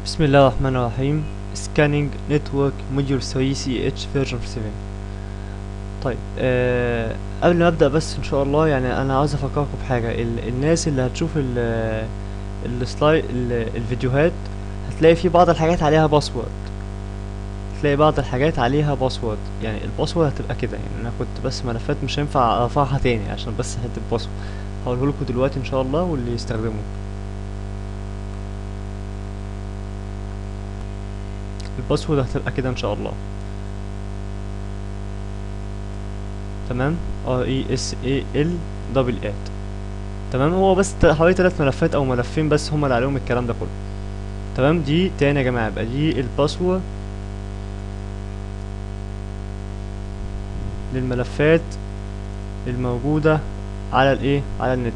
بسم الله الرحمن الرحيم scanning network module 3 CH version 7 طيب آه قبل ما ابدا بس ان شاء الله يعني انا عاوز افكركم بحاجه ال الناس اللي هتشوف ال السلايد الفيديوهات هتلاقي في بعض الحاجات عليها باسورد هتلاقي بعض الحاجات عليها باسورد يعني الباسورد هتبقى كده يعني انا كنت بس ملفات مش هينفع ارفعها تاني عشان بس حته باسورد هقوله لكم دلوقتي ان شاء الله واللي يستخدمه الباسورد هتبقى كده ان شاء الله تمام ار اي اس اي ال دبل ات تمام هو بس ت- حوالي تلات ملفات او ملفين بس هما اللي عليهم الكلام ده كله تمام دي تاني يا جماعه يبقى دي الباسورد للملفات الموجوده على الايه على النت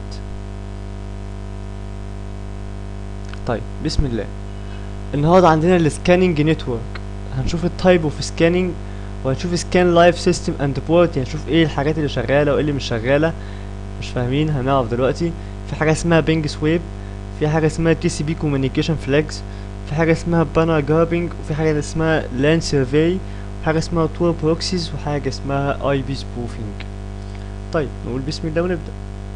طيب بسم الله النهارده عندنا السكاننج نتورك هنشوف التايب اوف سكاننج وهنشوف سكان لايف سيستم اند بورت يعني نشوف ايه الحاجات اللي شغاله وايه اللي مش شغاله مش فاهمين هنعرف دلوقتي في حاجه اسمها بينج سويب في حاجه اسمها تي سي بي كوميونيكيشن فلاجز في حاجه اسمها بانر جاربنج وفي حاجه اسمها لان سيرفي وحاجه اسمها تور بروكسيز وحاجه اسمها اي بي سبوفينج طيب نقول بسم الله ونبدا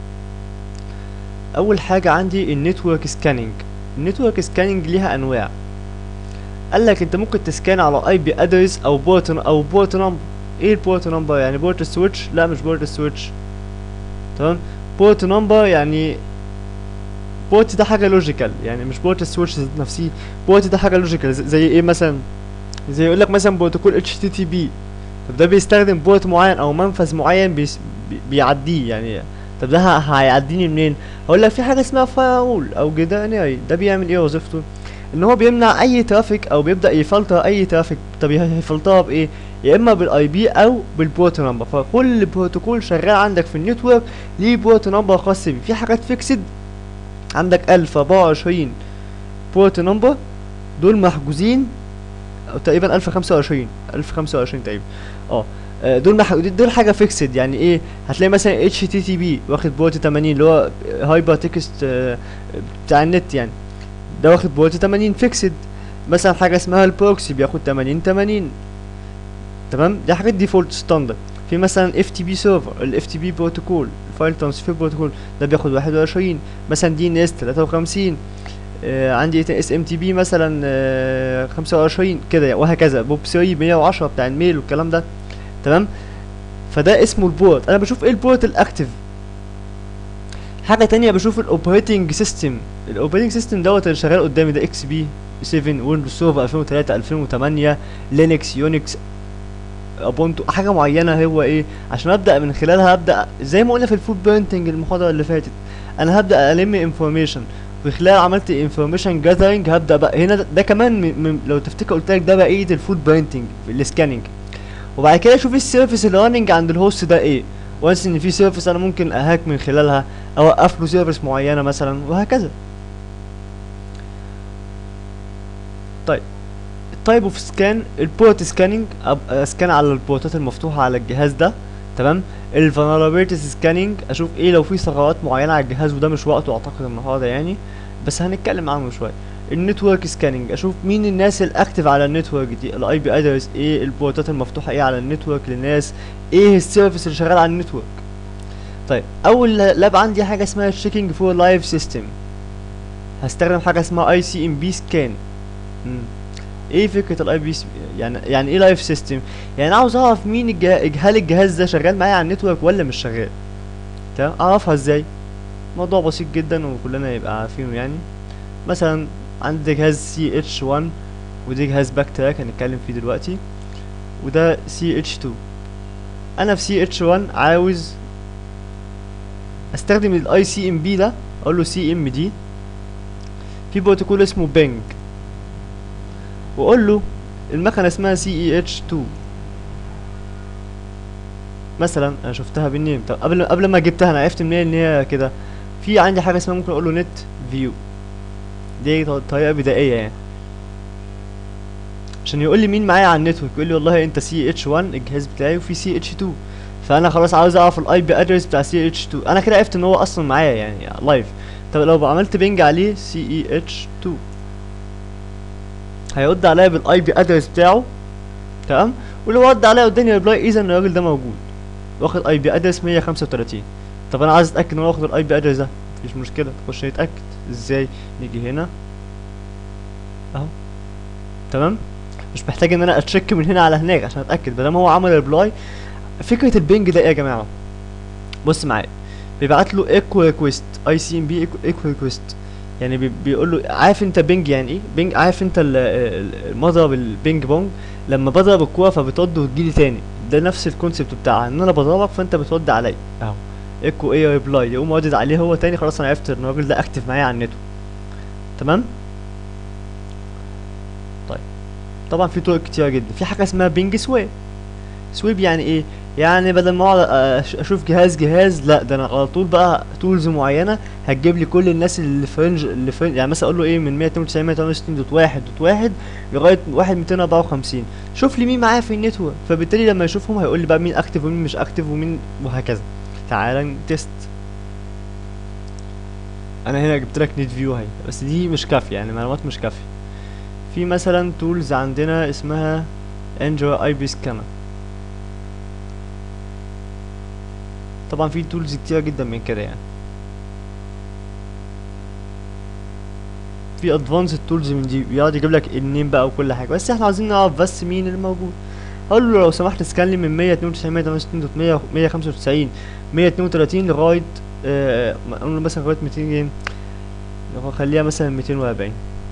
اول حاجه عندي النتورك سكاننج النتورك سكاننج ليها انواع قال لك انت ممكن تسكان على اي بي ادرس او بورت او بورت نمبر ايه البورت نمبر يعني بورت سويتش لا مش بورت سويتش تمام بورت نمبر يعني بورت ده حاجه لوجيكال يعني مش بورت سويتش ذات نفسه بورت ده حاجه لوجيكال زي ايه مثلا زي يقول لك مثلا بروتوكول اتش تي تي بي طب ده بيستخدم بورت معين او منفذ معين بيس بي- بيعديه يعني طب ده ه- هيعديني منين هقول لك في حاجه اسمها فايرول او جداري ده بيعمل ايه وظيفته ان هو بيمنع اي ترافيك او بيبدا يفلتر اي ترافيك طب هيفلترها بايه يا اما بالاي بي او بالبورت نمبر فكل بروتوكول شغال عندك في النتورك ليه بورت نمبر خاص بيه في حاجات فيكسد عندك 1024 بورت نمبر دول محجوزين أو تقريبا 1025 1025 تقريبا اه آه، دول مح... دول حاجه فيكسد يعني ايه هتلاقي مثلا اتش تي تي بي واخد بورت 80 اللي هو هايبر تكست بتاع النت يعني ده واخد بورت 80 فيكسد مثلا حاجه اسمها البروكسي بياخد 80 80 تمام دي حاجات ديفولت ستاندرد في مثلا اف تي بي سيرفر الاف تي بي بروتوكول الفايل ترانسفير بروتوكول ده بياخد 21 مثلا دي ان اس 53 آه عندي اس ام تي بي مثلا آه 25 كده يعني وهكذا بوب 3 110 بتاع الميل والكلام ده تمام فده اسمه البورت انا بشوف ايه البورت الاكتف حاجه تانية بشوف الاوبريتنج سيستم الاوبريتنج سيستم دوت اللي شغال قدامي ده اكس بي 7 ويندوز سيرفر 2003 2008 لينكس يونكس ابونتو حاجه معينه هو ايه عشان ابدا من خلالها ابدا زي ما قلنا في الفود بيرنتنج المحاضره اللي فاتت انا هبدا الم انفورميشن وخلال عملت انفورميشن جاذرنج هبدا بقى هنا ده, ده كمان من من لو تفتكر قلت لك ده بقيه الفود بيرنتنج السكاننج وبعد كده اشوف السيرفيس اللي راننج عند الهوست ده ايه وانس ان في سيرفيس انا ممكن اهاك من خلالها اوقف له سيرفيس معينه مثلا وهكذا طيب التايب اوف سكان البورت سكاننج اسكان على البورتات المفتوحه على الجهاز ده تمام الفولنربيلتيز سكاننج اشوف ايه لو في ثغرات معينه على الجهاز وده مش وقته اعتقد النهارده يعني بس هنتكلم عنه شويه النتورك سكاننج اشوف مين الناس الاكتف على النتورك دي الاي بي ادرس ايه البورتات المفتوحه ايه على النتورك للناس ايه السيرفيس اللي شغال على النتورك طيب اول لاب عندي حاجه اسمها تشيكينج فور لايف سيستم هستخدم حاجه اسمها اي سي ام بي سكان ايه فكره الاي بي يعني يعني ايه لايف سيستم يعني عاوز اعرف مين الجه... هل الجهاز ده شغال معايا على النتورك ولا مش شغال تمام اعرفها ازاي موضوع بسيط جدا وكلنا يبقى عارفينه يعني مثلا عندي جهاز سي اتش 1 ودي جهاز باك تراك هنتكلم فيه دلوقتي وده سي اتش 2 انا في سي اتش 1 عاوز استخدم الاي سي ام بي ده اقول له سي ام دي في بروتوكول اسمه بينج واقول له المكنه اسمها سي اي اتش 2 مثلا انا شفتها بالنيم طب قبل قبل ما جبتها انا عرفت منين ان هي كده في عندي حاجه اسمها ممكن اقول له نت فيو دي ط- طريقه بدائيه يعني عشان يقول لي مين معايا على النتورك يقول لي والله انت سي اتش 1 الجهاز بتاعي وفي سي اتش 2 فانا خلاص عاوز اعرف الاي بي ادرس بتاع سي اتش 2 انا كده عرفت ان هو اصلا معايا يعني لايف طب لو عملت بينج عليه سي اي اتش 2 هيرد عليا بالاي بي ادرس بتاعه تمام ولو رد عليا واداني ريبلاي اذا الراجل ده موجود واخد اي بي ادرس 135 طب انا عايز اتاكد ان هو واخد الاي بي ادرس ده مفيش مشكله نخش نتاكد ازاي نيجي هنا اهو تمام مش محتاج ان انا اتشيك من هنا على هناك عشان اتاكد ما دام هو عمل ريبلاي فكره البنج ده ايه يا جماعه بص معايا بيبعت له ايكو ريكويست اي سي ام بي ايكو ريكويست يعني بي بيقول له عارف انت بينج يعني ايه بينج عارف انت ال- ال- المضرب البينج بونج لما بضرب الكوره فبترد وتجيلي تاني ده نفس الكونسيبت بتاعها ان انا بضربك فانت بترد عليا اهو ايكو ايه ريبلاي يقوم ردد عليه هو تاني خلاص انا عرفت ان الراجل ده اكتف معايا على النتو تمام طيب طبعا في طرق كتيره جدا في حاجه اسمها بينج سويب سويب يعني ايه يعني بدل ما اقعد أش- اشوف جهاز جهاز لا ده انا على طول بقى تولز معينه هتجيب لي كل الناس اللي في رينج اللي في يعني مثلا اقول له ايه من 192 168 دوت واحد دوت واحد لغايه واحد 254 شوف لي مين معايا في النتورك فبالتالي لما يشوفهم هيقول لي بقى مين اكتف ومين مش اكتف ومين وهكذا تعالى نتست انا هنا جبت لك نت فيو اهي بس دي مش كافيه يعني معلومات مش كافيه في مثلا تولز عندنا اسمها انجو اي بي سكانر طبعا في تولز كتيرة جدا من كده يعني في ادفانسد تولز من دي بيقعد يجيب لك النيم بقى وكل حاجه بس احنا عايزين نعرف بس مين اللي موجود اقول له لو سمحت سكان لي من 192 168 195 132 لغايه آه اقول له مثلا لغايه 200 جيم لو خليها مثلا 240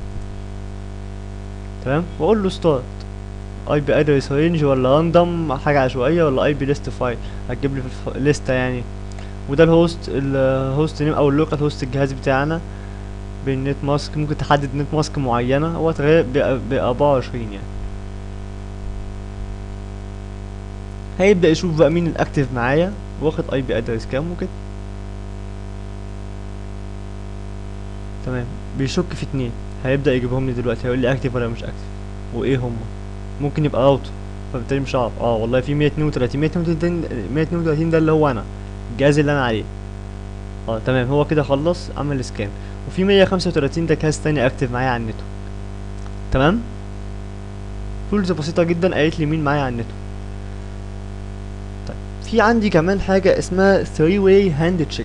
تمام واقول له ستارت اي بي ادرس رينج ولا راندوم حاجه عشوائيه ولا اي بي ليست فايل هتجيب لي في الليسته يعني وده الهوست الهوست نيم او اللوكال هوست الجهاز بتاعنا بالنت ماسك ممكن تحدد نت ماسك معينه هو تغير ب 24 يعني هيبدا يشوف بقى مين الاكتف معايا واخد اي بي ادرس كام وكده تمام بيشك في اتنين هيبدا يجيبهم لي دلوقتي هيقول لي اكتف ولا مش اكتف وايه هما ممكن يبقى راوتر فبالتالي مش هعرف اه والله في 132 132 132 ده اللي هو انا الجهاز اللي انا عليه اه تمام هو كده خلص عمل سكان وفي 135 ده جهاز تاني اكتف معايا على النتو تمام تولز بسيطة جدا قالت لي مين معايا على النتو طيب في عندي كمان حاجة اسمها 3 واي هاند تشيك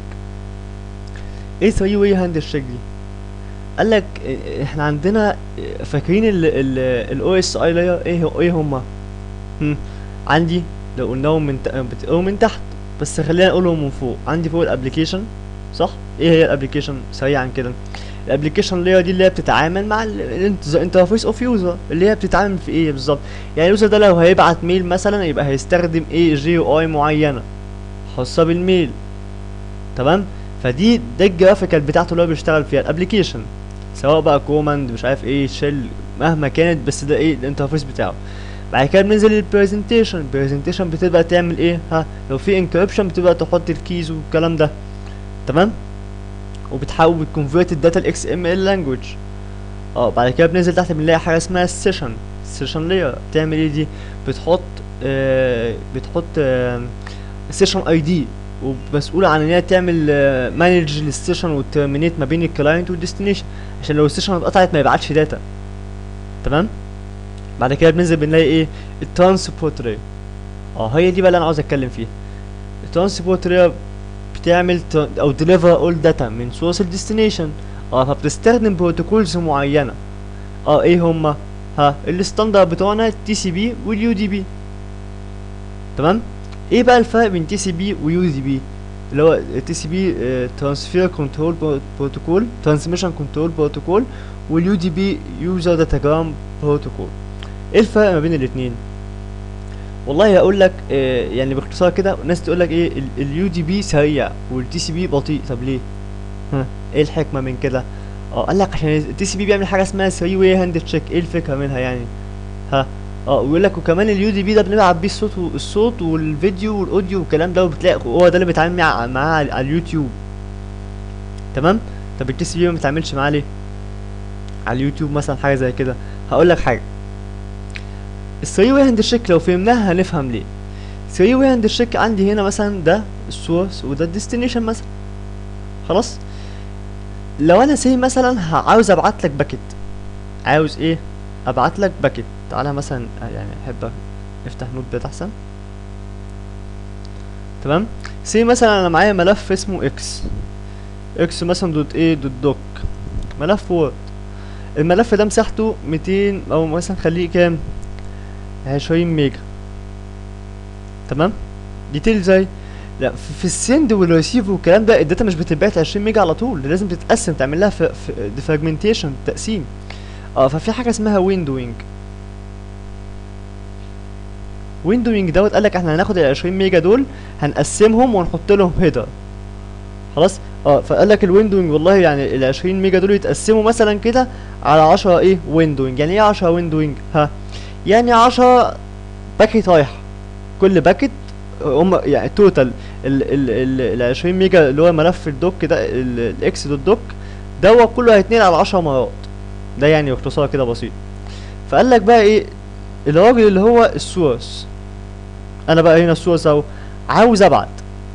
ايه 3 واي هاند تشيك دي قال لك احنا عندنا فاكرين الاو اس اي لاير ايه هو- ايه هما هم. عندي لو قلناهم من ت- بتقولهم من تحت بس خلينا نقولهم من فوق عندي فوق الابلكيشن صح ايه هي الابلكيشن سريعا كده الابلكيشن لاير دي اللي هي بتتعامل مع الانترفيس اوف يوزر اللي هي بتتعامل في ايه بالظبط يعني اليوزر ده لو هيبعت ميل مثلا يبقى هيستخدم ايه جي يو اي معينه خاصه بالميل تمام فدي ده الجرافيكال بتاعته اللي هو بيشتغل فيها الابلكيشن سواء بقى كوماند مش عارف ايه شيل مهما كانت بس ده ايه الانترفيس بتاعه بعد كده بننزل للبرزنتيشن البرزنتيشن بتبقى تعمل ايه ها لو في انكريبشن بتبقى تحط الكيز والكلام ده تمام وبتحاول بتكونفيرت الداتا الاكس ام ال لانجوج اه بعد كده بننزل تحت بنلاقي حاجه اسمها السيشن السيشن لاير بتعمل ايه دي بتحط آه بتحط آه سيشن اي دي ومسؤولة عن ان هي تعمل مانج للسيشن وترمينيت ما بين الكلاينت والديستنيشن عشان لو السيشن اتقطعت ما يبعتش داتا تمام بعد كده بننزل بنلاقي ايه الترانسبورت لاير اه هي دي بقى اللي انا عاوز اتكلم فيها الترانسبورت لاير بتعمل ت- او ديليفر اول داتا من سورس الديستنيشن اه فبتستخدم بروتوكولز معينه اه ايه هما ها الستاندرد بتوعنا تي سي بي واليو دي بي تمام ايه بقى الفرق بين تي سي بي ويو دي بي اللي هو تي سي بي ترانسفير كنترول بروتوكول ترانسميشن كنترول بروتوكول واليو دي بي يوزر داتاجرام بروتوكول ايه الفرق ما بين الاثنين والله هقول لك آه يعني باختصار كده ناس تقول لك ايه اليو دي بي سريع والتي سي بي بطيء طب ليه ها ايه الحكمه من كده اه قال لك عشان التي سي بي بيعمل حاجه اسمها 3 واي هاند تشيك ايه الفكره منها يعني ها اه ويقول لك وكمان اليو دي بي ده بنبعت بيه الصوت والصوت والفيديو والاوديو والكلام ده وبتلاقي هو ده اللي بيتعامل مع معاه على على اليوتيوب تمام طب التي سي بي ما بيتعاملش معاه ليه على اليوتيوب مثلا حاجه زي كده هقول لك حاجه الثري واي هاند شيك لو فهمناها هنفهم ليه ثري واي هاند شيك عندي هنا مثلا ده السورس وده الديستنيشن مثلا خلاص لو انا سي مثلا ه- عاوز ابعت لك باكيت عاوز ايه ابعت لك باكيت تعالى مثلا آه، يعني احب افتح نوت باد احسن تمام سي مثلا انا معايا ملف اسمه اكس اكس مثلا دوت ايه دوت دوك ملف وورد الملف ده مساحته 200 او مثلا خليه كام 20 ميجا تمام ديتيل زي لا في في السند والريسيف والكلام ده الداتا مش بتتبعت 20 ميجا على طول ده لازم تتقسم تعمل لها في ديفراجمنتيشن تقسيم اه ففي حاجه اسمها ويندوينج ويندوينج دوت قال لك احنا هناخد ال 20 ميجا دول هنقسمهم ونحط لهم هيدر خلاص اه فقال لك الويندوينج والله يعني ال 20 ميجا دول يتقسموا مثلا كده على 10 ايه ويندوينج يعني ايه 10 ويندوينج ها يعني 10 باكيت رايحه كل باكيت هم يعني توتال ال ال ال ال 20 ميجا اللي هو ملف الدوك ده ال- الاكس دوت دوك دوت كله هيتنقل على 10 مرات ده يعني باختصار كده بسيط فقال لك بقى ايه الراجل اللي هو السورس انا بقى هنا السورس اهو عاوز ابعت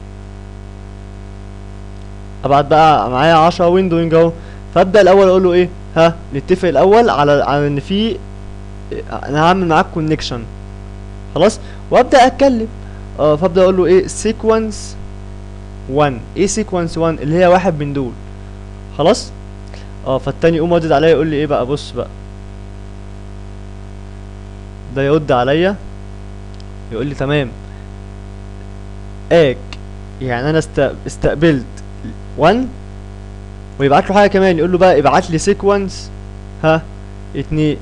ابعت بقى معايا 10 ويندوينج اهو فابدا الاول اقول له ايه ها نتفق الاول على على ان في انا هعمل معاك كونكشن خلاص وابدا اتكلم اه فابدا اقول له ايه سيكونس 1 ايه سيكونس 1 اللي هي واحد من دول خلاص اه فالتاني يقوم ردد عليا يقول لي ايه بقى بص بقى ده يرد عليا يقول لي تمام اك يعني انا است... استقبلت 1 ويبعت له حاجه كمان يقول له بقى ابعت لي سيكونس ها اتنين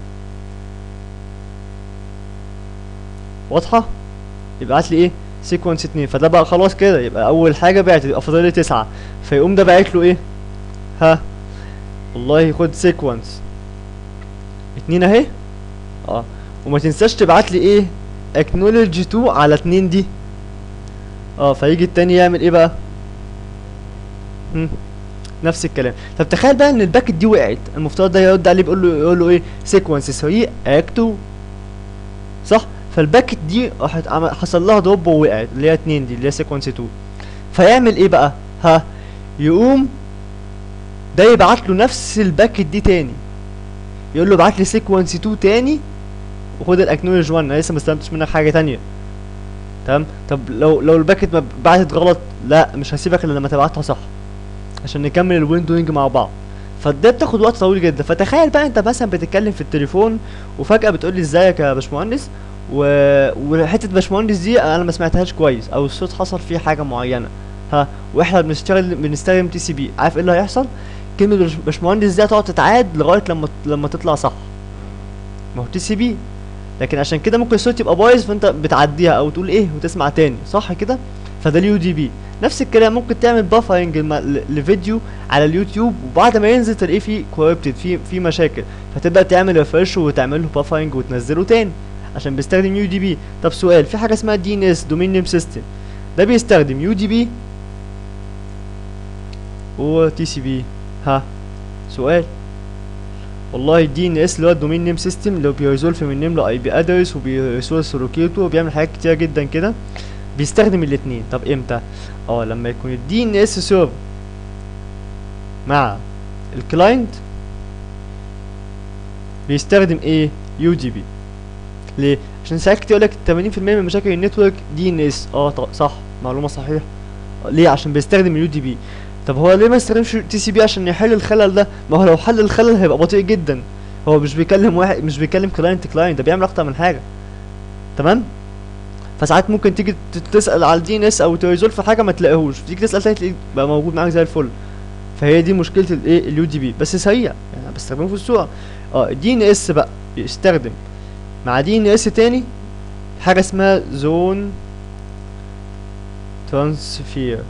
واضحه يبعت لي ايه سيكونس اتنين فده بقى خلاص كده يبقى اول حاجه بعت يبقى فاضل لي تسعه فيقوم ده باعت له ايه ها والله خد سيكونس اتنين اهي اه وما تنساش تبعت لي ايه اكنولوجي 2 على اتنين دي اه فيجي التاني يعمل ايه بقى مم. نفس الكلام طب تخيل بقى ان الباكت دي وقعت المفترض ده يرد عليه بيقول له يقول له ايه سيكونس 3 اكتو صح فالباكت دي راحت عمل- حصل لها دروب ووقعت اللي هي 2 دي اللي هي سيكونس 2 فيعمل ايه بقى ها يقوم ده يبعت له نفس الباكت دي تاني يقول له ابعت لي سيكونس 2 تاني وخد الاكنولج 1 انا لسه ما استلمتش منك حاجه تانية تمام طب لو لو الباكت ما بعتت غلط لا مش هسيبك الا لما تبعتها صح عشان نكمل الويندوينج مع بعض فده بتاخد وقت طويل جدا فتخيل بقى انت مثلا بتتكلم في التليفون وفجاه بتقول لي ازيك يا باشمهندس و... وحته باشمهندس دي انا ما سمعتهاش كويس او الصوت حصل فيه حاجه معينه ها واحنا بنشتغل بنستخدم تي سي بي عارف ايه اللي هيحصل كلمه باش- باشمهندس دي هتقعد تتعاد لغايه لما لما تطلع صح ما هو تي سي بي لكن عشان كده ممكن الصوت يبقى بايظ فانت بتعديها او تقول ايه وتسمع تاني صح كده فده اليو دي بي نفس الكلام ممكن تعمل بافرنج لفيديو على اليوتيوب وبعد ما ينزل تلاقيه فيه كوربتد في في مشاكل فتبدا تعمل ريفرش وتعمل له بافرنج وتنزله تاني عشان بيستخدم يو دي بي طب سؤال في حاجه اسمها دي ان اس دومين نيم سيستم ده بيستخدم يو دي بي و تي سي بي ها سؤال والله الدي ان اس اللي هو الدومين نيم سيستم اللي هو بيريزولف من نيم لاي بي ادرس وبيريسورس لوكيتو وبيعمل حاجات كتيره جدا كده بيستخدم الاتنين طب امتى اه لما يكون الدي ان اس سيرفر مع الكلاينت بيستخدم ايه يو دي بي ليه عشان ساعات كتير يقولك 80% من مشاكل النتورك دي ان اس اه ط- صح معلومه صحيحه آه، ليه عشان بيستخدم اليو دي بي طب هو ليه ما يستخدمش تي سي بي عشان يحل الخلل ده ما هو لو حل الخلل هيبقى بطيء جدا هو مش بيكلم واحد مش بيكلم كلاينت كلاينت ده بيعمل اكتر من حاجه تمام فساعات ممكن تيجي ت- تسال على الدي ان اس او تريزولف في حاجه ما تلاقيهوش تيجي تسال تاني تلاقيه بقى موجود معاك زي الفل فهي دي مشكله الايه اليو دي بي بس سريع يعني أنا بستخدمه في السرعه اه الدي ان اس بقى يستخدم مع دي ان اس تاني حاجه اسمها زون ترانسفير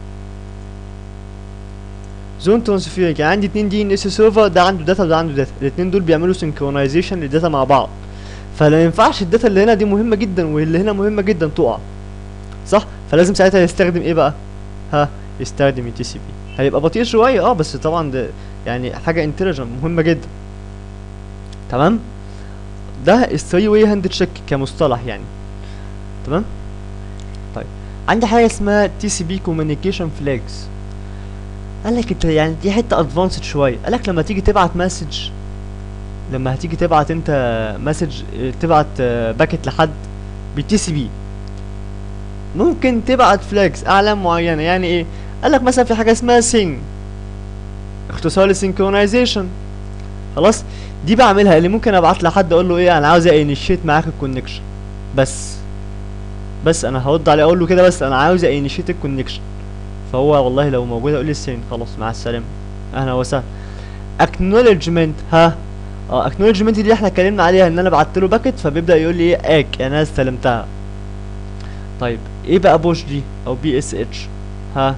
زون ترانسفير يعني عندي اتنين دي ان اس سيرفر ده عنده داتا وده عنده داتا الاتنين دول بيعملوا سنكرونايزيشن للداتا مع بعض فلا ينفعش الداتا اللي هنا دي مهمه جدا واللي هنا مهمه جدا تقع صح فلازم ساعتها يستخدم ايه بقى ها يستخدم التي سي بي هيبقى بطيء شويه اه بس طبعا ده يعني حاجه انتليجنت مهمه جدا تمام ده الثري واي هاند تشيك كمصطلح يعني تمام طيب عندي حاجه اسمها تي سي بي كوميونيكيشن فلاجز قال لك انت يعني دي حته ادفانسد شويه قال لك لما تيجي تبعت مسج لما هتيجي تبعت انت مسج تبعت باكت لحد بالتي سي بي ممكن تبعت فلاجز اعلام معينه يعني ايه قال لك مثلا في حاجه اسمها سينج اختصار لسينكرونايزيشن خلاص دي بعملها اللي ممكن ابعت لحد اقول له ايه انا عاوز انيشيت معاك الكونكشن بس بس انا هرد عليه اقول له كده بس انا عاوز انيشيت الكونكشن فهو والله لو موجود اقول لي السين خلاص مع السلامه اهلا وسهلا اكنولجمنت ها اه اكنولجمنت دي اللي احنا اتكلمنا عليها ان انا بعت له باكت فبيبدا يقول لي ايه اك يعني انا استلمتها طيب ايه بقى بوش دي او بي اس اتش ها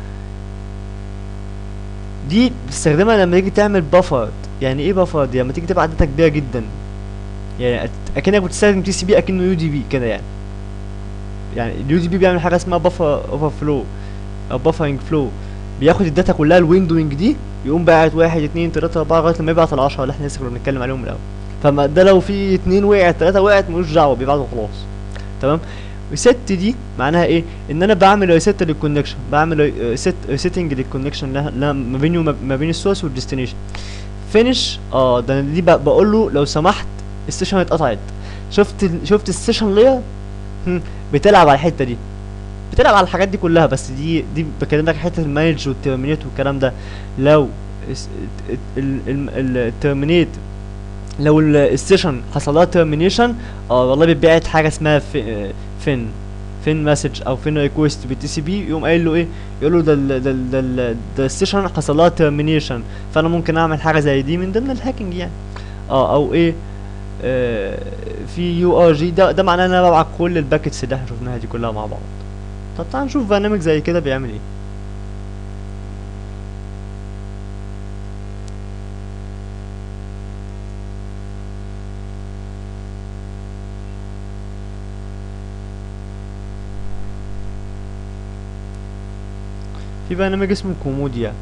دي بتستخدمها لما تيجي تعمل بفرد يعني ايه بفرد لما تيجي تبعت داتا كبيره جدا يعني أت- اكنك بتستخدم تي سي بي اكنه يو دي بي كده يعني يعني اليو دي بي بيعمل حاجه اسمها بفر اوفر فلو او بفرنج فلو بياخد الداتا كلها الويندوينج دي يقوم باعت واحد اتنين تلاته اربعه لغايه لما يبعت العشره اللي احنا لسه كنا بنتكلم عليهم من الاول فما ده لو في اتنين وقعت تلاته وقعت ملوش دعوه بيبعتوا خلاص تمام ريست دي معناها ايه ان انا بعمل ريست للكونكشن بعمل ريست ريستنج للكونكشن ما بيني وما ما بين السورس والديستنيشن فينش اه ده أنا دي ب- بقول له لو سمحت السيشن اتقطعت شفت ال- شفت السيشن لير بتلعب على الحته دي بتلعب على الحاجات دي كلها بس دي دي بكلمك حته المانج والترمينيت والكلام ده لو الترمينيت لو ال- السيشن حصل لها ترمينيشن اه والله بيتبعت حاجه اسمها في فين فين مسج او فين ريكويست بالتي سي بي يقوم قايل له ايه يقول له ده ال ده ال ده ال ده السيشن حصل لها ترمينيشن فانا ممكن اعمل حاجه زي دي من ضمن الهاكينج يعني اه او ايه آه في يو ار جي ده ده معناه ان انا ببعت كل الباكتس اللي احنا شفناها دي كلها مع بعض طب تعال نشوف برنامج زي كده بيعمل ايه في برنامج اسمه كوموديا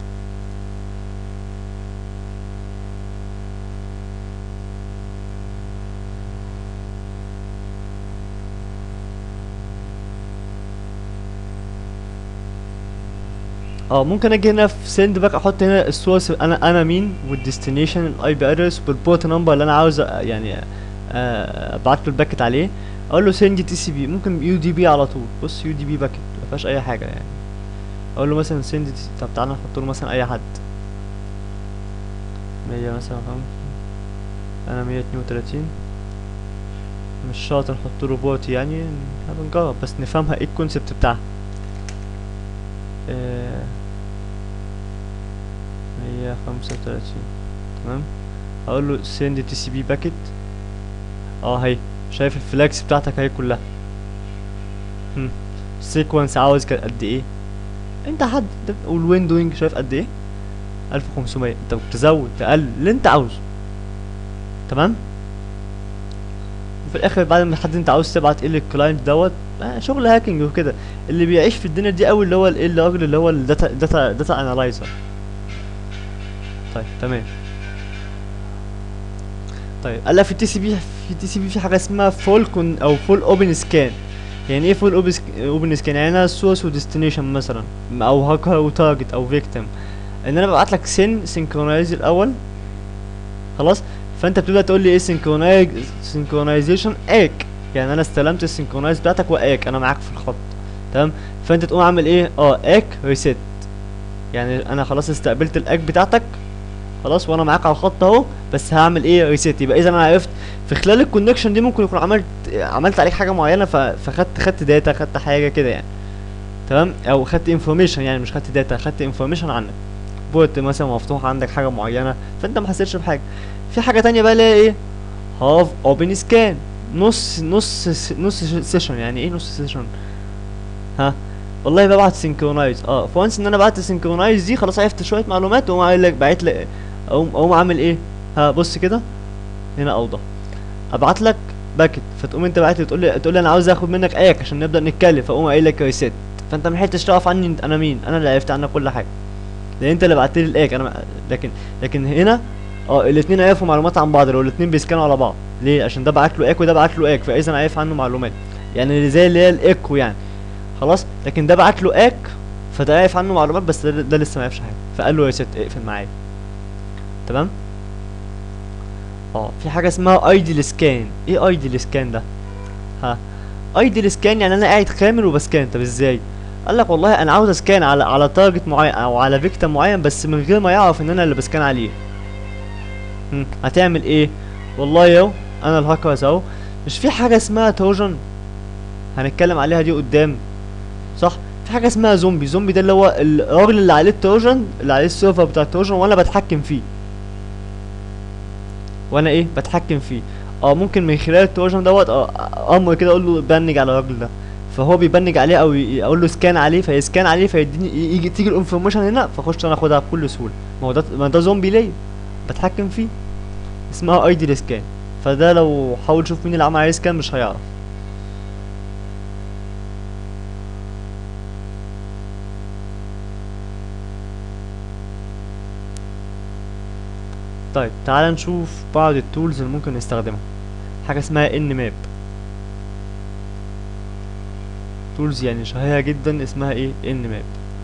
اه ممكن اجي هنا في سند باك احط هنا السورس انا انا مين والديستنيشن الاي بي ادرس والبورت نمبر اللي انا عاوز أ- يعني آه، ابعت له الباكت عليه اقول له سند تي سي بي ممكن يو دي بي على طول بص يو دي بي باكت ما فيهاش اي حاجه يعني اقول له مثلا سند طب تعالى نحط له مثلا اي حد 100 مثلا خم... انا 132 مش شرط نحط له بوت يعني احنا بنجرب بس نفهمها ايه الكونسبت بتاعها آه، مية خمسة وتلاتين تمام هقول له send تي سي بي باكيت اه هي شايف الفلاكس بتاعتك اهي كلها هم سيكونس عاوز كان قد ايه انت حد والويندوينج شايف قد ايه 1500 انت ممكن تزود تقلل اللي انت عاوزه تمام وفي الاخر بعد ما حد انت عاوز تبعت ايه للكلاينت دوت آه شغل هاكينج وكده اللي بيعيش في الدنيا دي قوي اللي هو الايه الراجل اللي هو الداتا داتا داتا انالايزر طيب تمام طيب قال لك في التي سي بي في التي سي بي في حاجه اسمها فول كون او فول اوبن سكان يعني ايه فول اوبن سكان يعني انا سورس وديستنيشن مثلا او هاكر وتارجت او فيكتيم ان انا ببعت لك سين سينكرونايز الاول خلاص فانت بتبدا تقول لي ايه سينكرونايز سينكرونايزيشن اك يعني انا استلمت السينكرونايز بتاعتك واك انا معاك في الخط تمام فانت تقوم عامل ايه اه اك ريسيت يعني انا خلاص استقبلت الاك بتاعتك خلاص وانا معاك على الخط اهو بس هعمل ايه ريسيت يبقى اذا انا عرفت في خلال الكونكشن دي ممكن يكون عملت عملت عليك حاجه معينه ف- فخدت خدت داتا خدت حاجه كده يعني تمام او خدت انفورميشن يعني مش خدت داتا خدت انفورميشن عنك بورت مثلا مفتوح عندك حاجه معينه فانت ما حسيتش بحاجه في حاجه تانية بقى اللي هي ايه هاف اوبن سكان نص نص نص سيشن يعني ايه نص سيشن ها والله ببعت سينكرونايز اه فونس ان انا بعت سينكرونايز دي خلاص عرفت شويه معلومات واقوم عامل لك باعت لك اقوم اقوم عامل ايه ها بص كده هنا اوضح ابعت لك باكت فتقوم انت بعت لي تقول لي تقول لي انا عاوز اخد منك اياك عشان نبدا نتكلم فاقوم قايل لك ريسيت فانت ما لحقتش تعرف عني انت- انا مين انا اللي عرفت عنك كل حاجه لان انت اللي بعت لي الايك انا ما- لكن لكن هنا اه الاثنين عرفوا معلومات عن بعض لو الاثنين بيسكنوا على بعض ليه عشان ده بعت له ايك وده بعت له ايك فاذا عارف عنه معلومات يعني زي اللي هي الايكو يعني خلاص لكن ده بعت له ايك فده عارف عنه معلومات بس ده, ده لسه ما يعرفش حاجه فقال له يا ست اقفل معايا تمام اه في حاجه اسمها ايدل سكان ايه ايدل سكان ده ها ايدل سكان يعني انا قاعد خامل وبسكان طب ازاي قال لك والله انا عاوز اسكان على على تارجت معين او على فيكتور معين بس من غير ما يعرف ان انا اللي بسكان عليه هم، هتعمل ايه والله يو انا الهاكرز اهو مش في حاجه اسمها تروجن هنتكلم عليها دي قدام صح في حاجه اسمها زومبي زومبي ده اللي هو الراجل اللي عليه التروجن اللي عليه السيرفر بتاع التروجن وانا بتحكم فيه وانا ايه بتحكم فيه اه ممكن من خلال التروجن دوت اه امر كده اقول له بنج على الراجل ده فهو بيبنج عليه او ي- اقول له سكان عليه فيسكان عليه فيديني ي- يجي تيجي الانفورميشن هنا فاخش انا اخدها بكل سهوله ما هو ده ما ده زومبي ليا بتحكم فيه اسمها اي دي سكان فده لو حاول تشوف مين اللي عمل عليه سكان مش هيعرف طيب تعال نشوف بعض التولز اللي ممكن نستخدمها حاجه اسمها ان ماب تولز يعني شهيرة جدا اسمها ايه ان ماب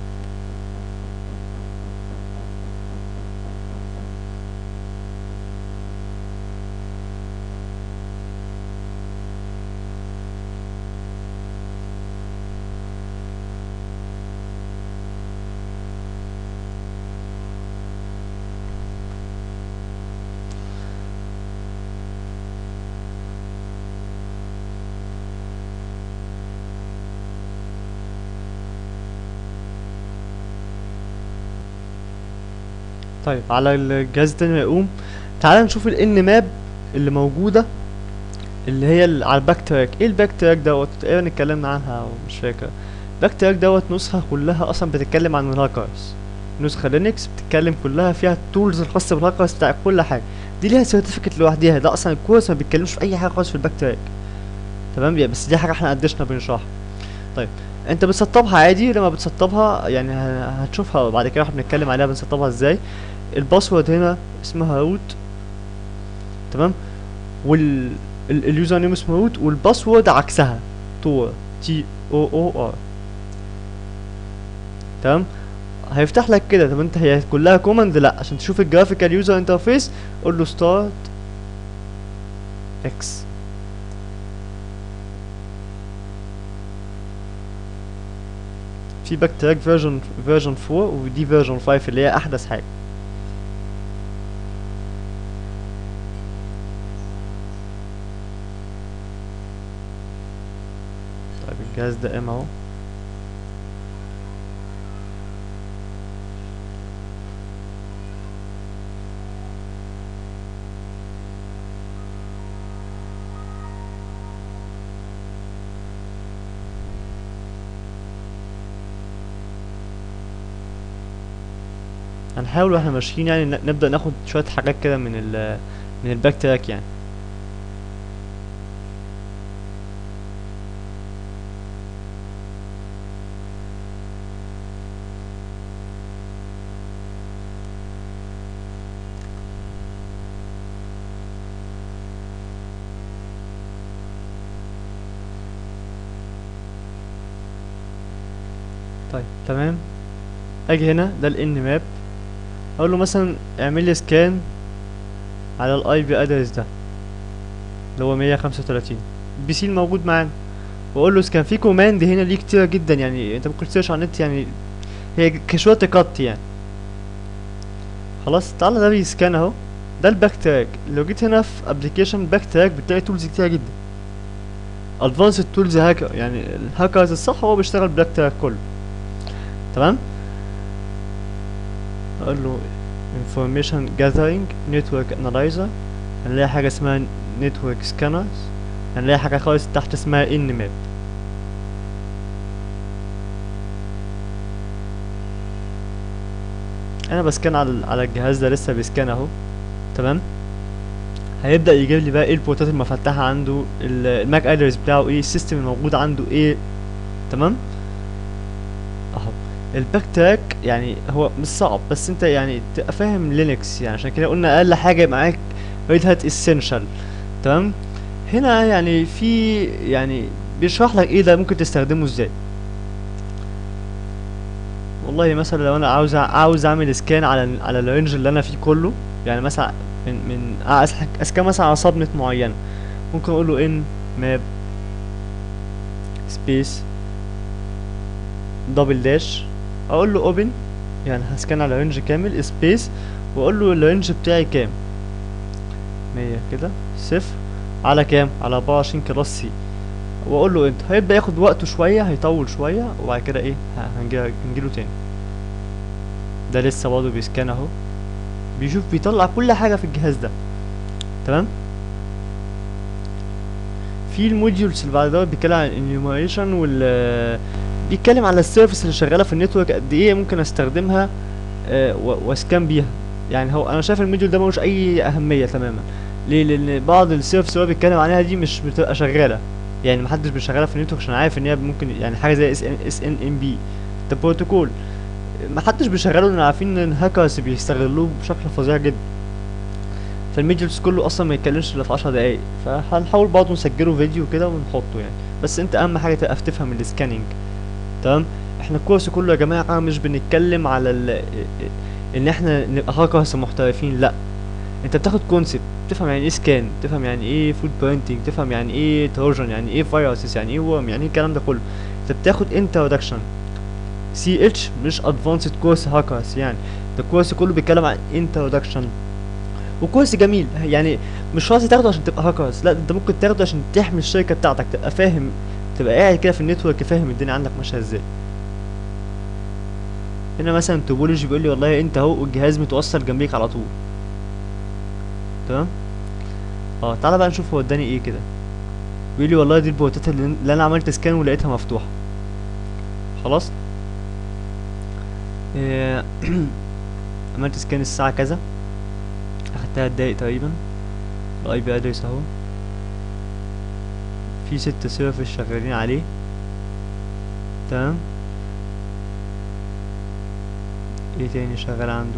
طيب على الجهاز التاني ما يقوم تعال نشوف الان ماب اللي موجودة اللي هي ال- على الباك تراك ايه الباك تراك دوت تقريبا اتكلمنا عنها مش فاكر الباك تراك دوت نسخة كلها اصلا بتتكلم عن الهاكرز نسخة لينكس بتتكلم كلها فيها التولز الخاصة بالهاكرز بتاع كل حاجة دي ليها سيرتيفيكت لوحديها ده اصلا الكورس ما بيتكلمش في اي حاجة خالص في الباك تراك تمام يا بس دي حاجة احنا قدشنا بنشرحها طيب انت بتسطبها عادي لما بتسطبها يعني ه- هتشوفها بعد كده واحنا بنتكلم عليها بنسطبها ازاي الباسورد هنا اسمها روت تمام وال ال- اليوزر نيم اسمه روت والباسورد عكسها تور تي او او ار تمام هيفتح لك كده طب انت هي كلها كوماند لا عشان تشوف الجرافيكال يوزر انترفيس قول له ستارت اكس في باك تراك فيرجن فيرجن 4 ودي فيرجن 5 اللي هي احدث حاجه طيب الجهاز ده ام اهو هنحاول واحنا ماشيين يعني ن- نبدأ ناخد شوية حاجات كده من ال من الباك تراك يعني طيب تمام اجي هنا ده الان ماب اقول له مثلا اعمل لي سكان على الاي بي ادرس ده اللي هو 135 البي سي الموجود معانا واقول له كان في كوماند هنا ليه كتير جدا يعني انت ممكن تسيرش على النت يعني هي كشوت كات يعني خلاص تعالى ده بيسكان اهو ده الباك تراك لو جيت هنا في ابلكيشن باك تراك بتلاقي تولز كتير جدا ادفانسد تولز هاكر يعني الهاكرز الصح هو بيشتغل باك تراك كله تمام اقول له information gathering network analyzer هنلاقي حاجة اسمها network scanners هنلاقي حاجة خالص تحت اسمها nmap انا بسكان على على الجهاز ده لسه بيسكان اهو تمام هيبدأ يجيب لي بقى ايه البورتات المفتحة عنده ال- الماك ادرس بتاعه ايه السيستم الموجود عنده ايه تمام اهو الباك تراك يعني هو مش صعب بس انت يعني تبقى فاهم لينكس يعني عشان كده قلنا اقل حاجه يبقى معاك ريد هات اسينشال تمام هنا يعني في يعني بيشرح لك ايه ده ممكن تستخدمه ازاي والله مثلا لو انا عاوز أع- عاوز اعمل سكان على ال- على الرينج اللي انا فيه كله يعني مثلا من من اسكان اسكان مثلا على سبنت معينه ممكن اقول له ان ماب سبيس دبل داش اقول له اوبن يعني هسكان على رينج كامل سبيس واقول له الرينج بتاعي كام مية كده صفر على كام على 24 كلاس سي واقول له انت هيبدا ياخد وقته شويه هيطول شويه وبعد كده ايه ه- هنجي- هنجيله تاني ده لسه برضه بيسكان اهو بيشوف بيطلع كل حاجه في الجهاز ده تمام في الموديولز اللي بعد دوت بيتكلم عن الانيوميريشن وال بيتكلم على السيرفيس اللي شغاله في النتورك قد ايه ممكن استخدمها آه، و- واسكان بيها يعني هو انا شايف الموديول ده ملوش اي اهميه تماما ليه لان بعض السيرفيس اللي هو بيتكلم عليها دي مش بتبقى شغاله يعني محدش بيشغلها في النتورك عشان عارف ان هي ممكن يعني حاجه زي اس ان اس ان ام بي ده بروتوكول محدش بيشغله لان عارفين ان الهاكرز بيستغلوه بشكل فظيع جدا فالميديولز كله اصلا ما يتكلمش الا في 10 دقايق فهنحاول برضه نسجله فيديو كده ونحطه يعني بس انت اهم حاجه تبقى تفهم السكاننج تمام احنا الكورس كله يا جماعه مش بنتكلم على ال ان احنا نبقى هاكرز محترفين لا انت بتاخد كونسيبت تفهم يعني ايه سكان تفهم يعني ايه فود برينتنج تفهم يعني ايه تروجن يعني ايه فيروسز يعني ايه ورم يعني ايه الكلام ده كله انت بتاخد انترودكشن سي اتش مش ادفانسد كورس هاكرز يعني ده الكورس كله بيتكلم عن انترودكشن وكورس جميل يعني مش شرط تاخده عشان تبقى هاكرز لا انت ممكن تاخده عشان تحمي الشركه بتاعتك تبقى فاهم تبقى قاعد كده في النتورك فاهم الدنيا عندك ماشيه ازاي هنا مثلا توبولوجي بيقول لي والله انت اهو الجهاز متوصل جنبيك على طول تمام اه تعالى بقى نشوف هو اداني ايه كده بيقول لي والله دي البورتات اللي اللي انا عملت سكان ولقيتها مفتوحه خلاص إيه عملت سكان الساعه كذا اخدتها دقايق تقريبا الاي بي ادرس اهو في ست سيرفيس شغالين عليه تمام ايه تاني شغال عنده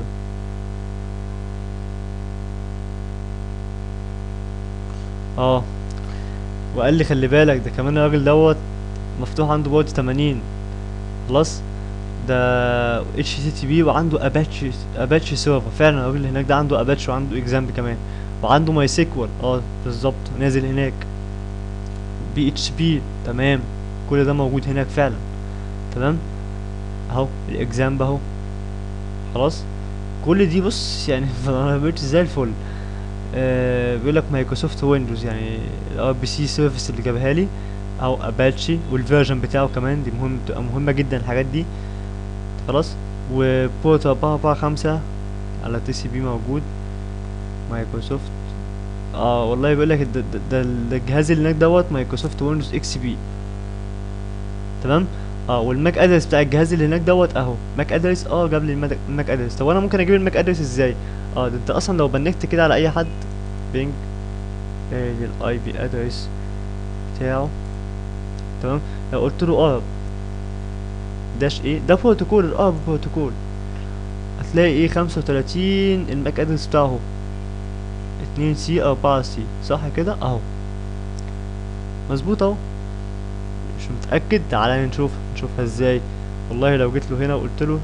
اه وقال لي خلي بالك ده كمان الراجل دوت مفتوح عنده بورت 80 خلاص ده اتش تي تي بي وعنده اباتشي اباتشي سيرفر فعلا الراجل اللي هناك ده عنده اباتشي وعنده اكزامب كمان وعنده ماي سيكوال اه بالظبط نازل هناك بي اتش بي تمام كل ده موجود هناك فعلا تمام اهو الاكزامب اهو خلاص كل دي بص يعني انا بقيت زي الفل آه بيقول لك مايكروسوفت ويندوز يعني الار بي سي سيرفيس اللي جابها لي او اباتشي والفيرجن بتاعه كمان دي مهم بتبقى مهمه جدا الحاجات دي خلاص وبورت 445 على تي سي بي موجود مايكروسوفت اه والله بيقول لك ده, ده, ده, ده الجهاز اللي هناك دوت مايكروسوفت ويندوز اكس بي تمام اه والماك ادرس بتاع الجهاز اللي هناك دوت اهو ماك ادرس اه جاب لي المد- الماك ادرس طب انا ممكن اجيب الماك ادرس ازاي اه ده انت اصلا لو بنكت كده على اي حد بينج الاي بي ادرس بتاعه تمام لو قلت له اه داش ايه ده بروتوكول الاه بروتوكول هتلاقي ايه خمسة وتلاتين الماك ادرس بتاعه اهو اتنين سي اربعة سي صح كده اهو مظبوط اهو مش متأكد تعالى نشوف نشوفها ازاي والله لو جيت له هنا وقلت له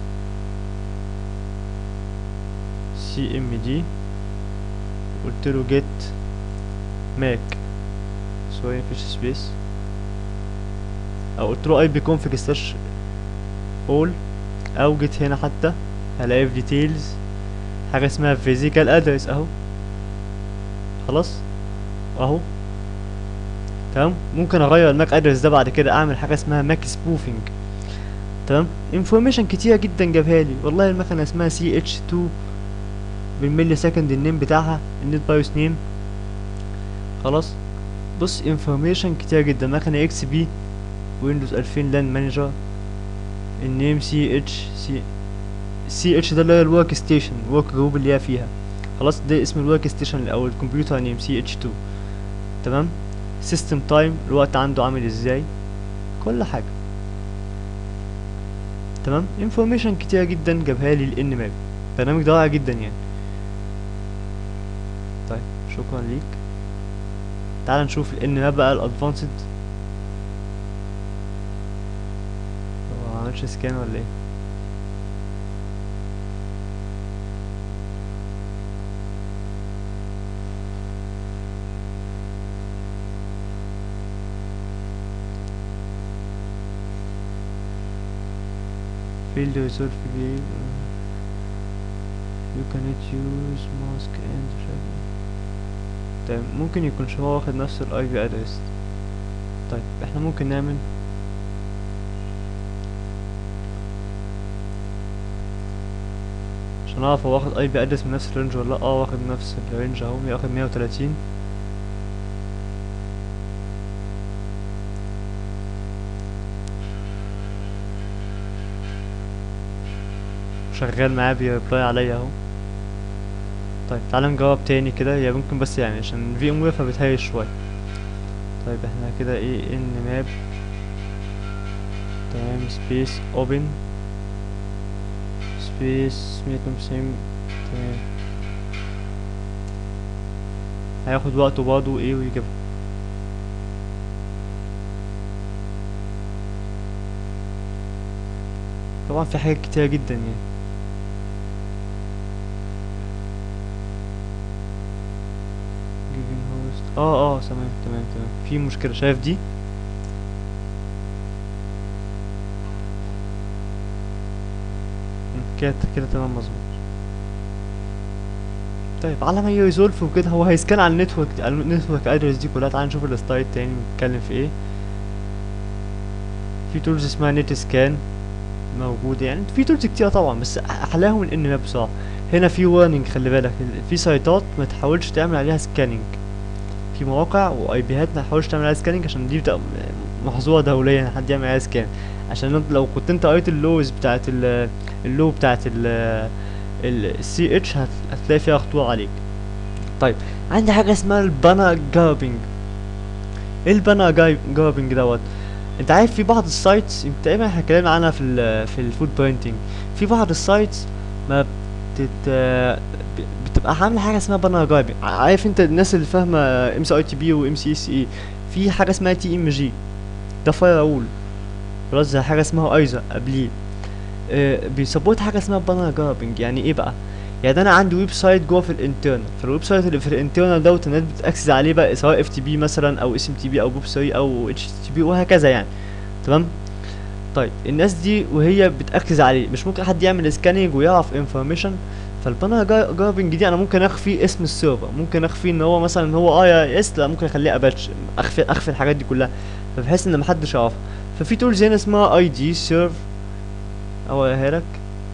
سي ام دي قلت له جيت ماك سوري مفيش سبيس او قلت له اي بي كونفج سلاش اول او جيت هنا حتى هلاقي في ديتيلز حاجه اسمها فيزيكال ادرس اهو خلاص اهو تمام ممكن اغير الماك ادرس ده بعد كده اعمل حاجه اسمها ماك سبوفنج تمام انفورميشن كتيره جدا جابها لي والله المكنه اسمها سي اتش 2 بالملي سكند النيم بتاعها النت بايوس نيم خلاص بص انفورميشن كتير جدا مكنه اكس بي ويندوز 2000 لان مانجر النيم سي اتش سي سي اتش ده اللي هو الورك ستيشن الورك جروب اللي هي فيها خلاص ده اسم الورك ستيشن او الكمبيوتر نيم سي اتش 2 تمام سيستم تايم الوقت عنده عامل ازاي كل حاجه تمام انفورميشن كتير جدا جابها لي الان ماب برنامج رائع جدا يعني طيب شكرا ليك تعال نشوف الان ماب بقى الادفانسد هو معملش سكان ولا ايه field resolve game you cannot use mask and tracking طيب ممكن يكونش هو واخد نفس الاي بي ادرس طيب احنا ممكن نعمل عشان اعرف هو واخد اي بي ادرس من نفس الرينج ولا لا اه واخد نفس الرينج اهو واخد مية وتلاتين شغال معاه بيريبلاي عليا اهو طيب تعالى نجرب تاني كده هي ممكن بس يعني عشان في ام وير فبتهيش شوية طيب احنا كده ايه ان ماب تمام سبيس اوبن سبيس مية اتنين وتسعين تمام هياخد وقته برضه ايه ويجيبها طبعا في حاجات كتيرة جدا يعني جيجن هوست اه اه تمام تمام تمام في مشكلة شايف دي مم، كده كده تمام مظبوط طيب على ما يريزولف وكده هو هيسكان على النتورك على النتورك ادرس دي كلها تعال نشوف السلايد تاني بنتكلم في ايه في تولز اسمها نت سكان موجودة يعني في تولز كتير طبعا بس احلاهم الان ماب بصراحة هنا في وارنينج خلي بالك في سايتات ما تحاولش تعمل عليها سكاننج في مواقع واي بيهات ما تحاولش تعمل عليها سكاننج عشان دي بتبقى محظوظة دوليا ان حد يعمل عليها سكان عشان انت لو كنت انت قريت اللوز بتاعت ال اللو بتاعت ال السي اتش هتلاقي فيها خطوة عليك طيب عندي حاجة اسمها البانا جاربنج ايه البانا جاربنج دوت انت عارف في بعض السايتس تقريبا احنا اتكلمنا عنها في ال في الفود برينتنج في بعض السايتس ما بتت بتبقى عامله حاجه اسمها بانا جاربنج عارف انت الناس اللي فاهمه ام سي اي تي بي وام سي اس اي في حاجه اسمها تي ام جي ده فاير اول خلاص زي حاجه اسمها ايزا قبليه آه بيسبورت حاجه اسمها بانا جاربنج يعني ايه بقى يعني انا عندي ويب سايت جوه في الانترنال فالويب سايت اللي في الانترنال دوت الناس بتاكسس عليه بقى سواء اف تي بي مثلا او اس ام تي بي او بوب 3 او اتش تي بي وهكذا يعني تمام طيب الناس دي وهي بتاكسس عليه مش ممكن حد يعمل سكاننج ويعرف انفورميشن فالبانا جاربنج دي انا ممكن اخفي اسم السيرفر ممكن اخفي ان هو مثلا هو اي اس لا ممكن اخليه اباتش اخفي اخفي الحاجات دي كلها فبحيث ان محدش يعرفها ففي تولز هنا اسمها اي دي سيرف اوريها لك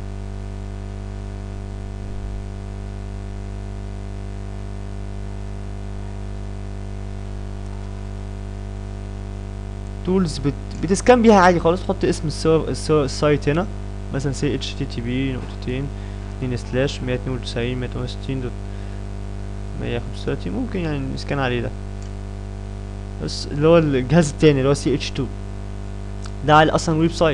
تولز بت... بتسكان بيها عادي خالص تحط اسم السيرف السير... السايت هنا مثلا سي اتش تي تي بي نقطتين اتنين سلاش مية اتنين وتسعين مية تمانية وستين دوت مية خمسة وتلاتين ممكن يعني نسكان عليه ده بس اللي هو الجهاز التاني اللي هو سي اتش تو ده على اصلا ويب سايت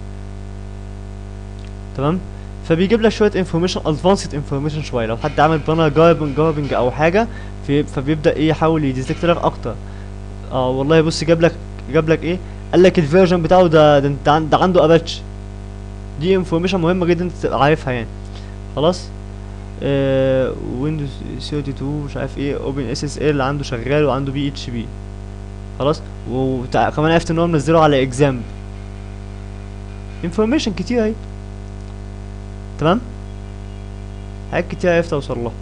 تمام فبيجيب لك شويه انفورميشن ادفانسد انفورميشن شويه لو حد عمل بانا جاربنج جاربنج او حاجه في فبيبدا ايه يحاول يديتكت لك اكتر اه والله بص جاب لك جاب لك ايه قال لك الفيرجن بتاعه ده ده انت عن- ده عنده اباتش دي انفورميشن مهمه جدا انت تبقى عارفها يعني خلاص آه ويندوز 32 مش عارف ايه اوبن اس اس ال عنده شغال وعنده بي اتش بي خلاص وكمان عرفت ان هو منزله على اكزام انفورميشن كتير اهي تمام حاجات كتير عرفت اوصل لها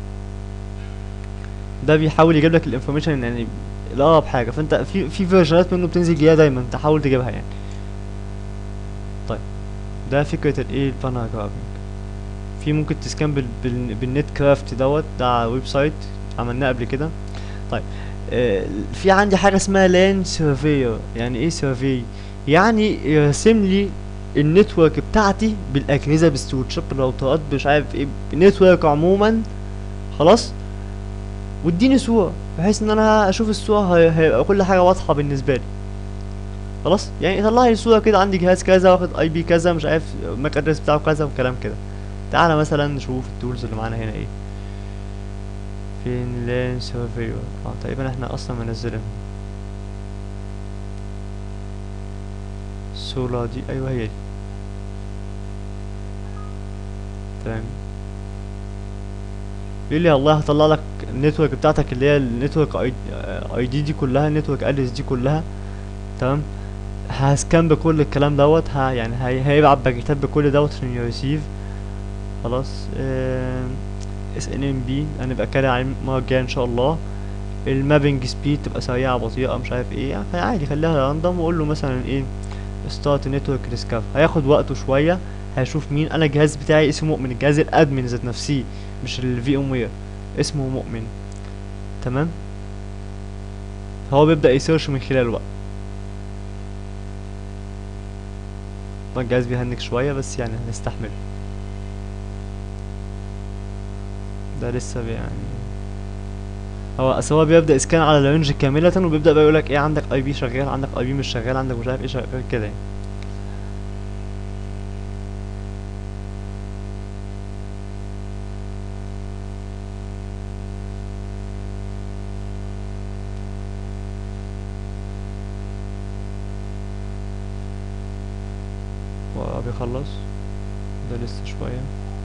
ده بيحاول يجيب لك الانفورميشن يعني الاقرب حاجه فانت في في فيرجنات منه بتنزل جديده دايما تحاول تجيبها يعني طيب ده فكره الايه البانا جرافينج في ممكن تسكان بال بال بالنت كرافت دوت ده ويب سايت عملناه قبل كده طيب آه في عندي حاجه اسمها لان سيرفير يعني ايه سيرفي يعني يرسم لي النتورك بتاعتي بالاجهزه بالسويتشات بالراوترات مش عارف ايه النتورك عموما خلاص واديني صوره بحيث ان انا اشوف الصوره هي- هيبقى كل حاجه واضحه بالنسبه لي خلاص يعني طلع لي صوره كده عندي جهاز كذا واخد اي بي كذا مش عارف الماك ادرس بتاعه كذا وكلام كده تعالى مثلا نشوف التولز اللي معانا هنا ايه فين لان سيرفير اه تقريبا احنا اصلا منزلين الصورة دي ايوه هي دي تمام بيقول لي والله هطلع لك النتورك بتاعتك اللي هي النتورك اي دي دي كلها النتورك ادرس دي كلها تمام هسكان بكل الكلام دوت ها يعني هي هيبعت باكيتات بكل دوت عشان يريسيف خلاص اس ان ام بي هنبقى كده على المره الجايه ان شاء الله المابنج سبيد تبقى سريعه بطيئه مش عارف ايه يعني عادي خليها راندوم واقول له مثلا ايه ستارت نتورك ديسكفر هياخد وقته شويه هيشوف مين انا الجهاز بتاعي اسمه مؤمن الجهاز الادمن ذات نفسه مش الفي ام وير اسمه مؤمن تمام فهو بيبدا يسيرش من خلاله بقى طبعا الجهاز بيهنك شويه بس يعني هنستحمل ده لسه بي- يعني هو اصل هو بيبدا اسكان على الرينج كامله وبيبدا بقى يقولك ايه عندك اي بي شغال عندك اي بي مش شغال عندك مش عارف ايه شغال كده يعني هو بيخلص ده لسه شويه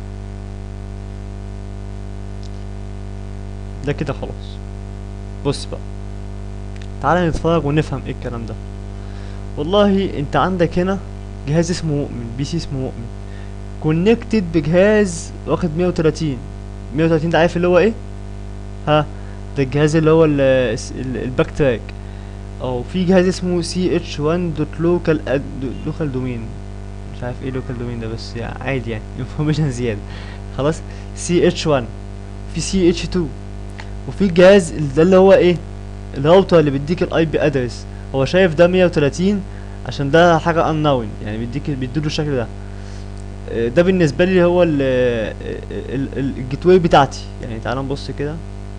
ده كده خلاص بص بقى تعالى نتفرج ونفهم ايه الكلام ده والله انت عندك هنا جهاز اسمه مؤمن بي سي اسمه مؤمن كونكتد بجهاز واخد 130 130 ده عارف اللي هو ايه ها ده الجهاز اللي هو ال- ال- الباك تراك او في جهاز اسمه سي اتش 1 دوت لوكال لوكال دومين مش عارف ايه لوكال دومين ده بس يعني عادي يعني انفورميشن زياده خلاص سي اتش 1 في سي اتش 2 وفي جهاز ده اللي هو ايه الراوتر اللي بيديك الاي بي ادرس هو شايف ده 130 عشان ده حاجه unknown يعني بيديك بيديله الشكل ده آه، ده بالنسبه لي هو ال ال- ال- الجيت واي بتاعتي يعني تعال نبص كده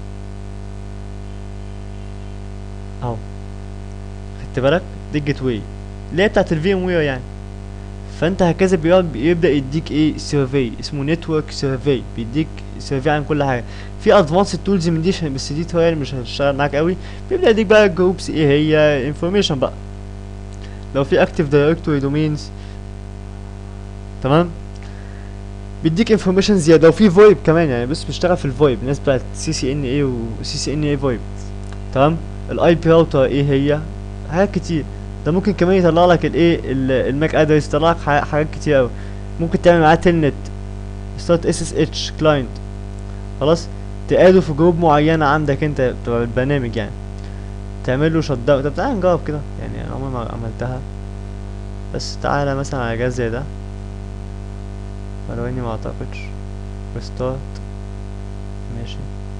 اهو خدت بالك دي الجيت واي اللي هي بتاعت الفي ام وير يعني فانت هكذا بيقعد بيبدا يديك ايه سيرفي اسمه نتورك سيرفي بيديك سيرفي عن كل حاجه في ادفانسد تولز من دي عشان- بس دي تويل مش هتشتغل معاك قوي بيبدا يديك بقى جروبس ايه هي انفورميشن بقى لو في اكتيف دايركتوري دومينز تمام بيديك انفورميشن زياده وفي فويب كمان يعني بس بيشتغل في الفويب الناس بتاعت سي سي ان اي وسي سي ان اي فويب تمام الاي بي راوتر ايه هي حاجات كتير ده ممكن كمان يطلع لك الايه ال- الماك ادرس يطلع لك ح- حاجات كتير قوي ممكن تعمل معاه تلنت ستارت اس اس اتش كلاينت خلاص تقاده في جروب معينه عندك انت بتبقى البرنامج يعني تعمل له شت داون طب تعالى نجرب كده يعني انا عمري ما عملتها بس تعالى مثلا على جهاز زي ده ولو اني ما اعتقدش ريستارت ماشي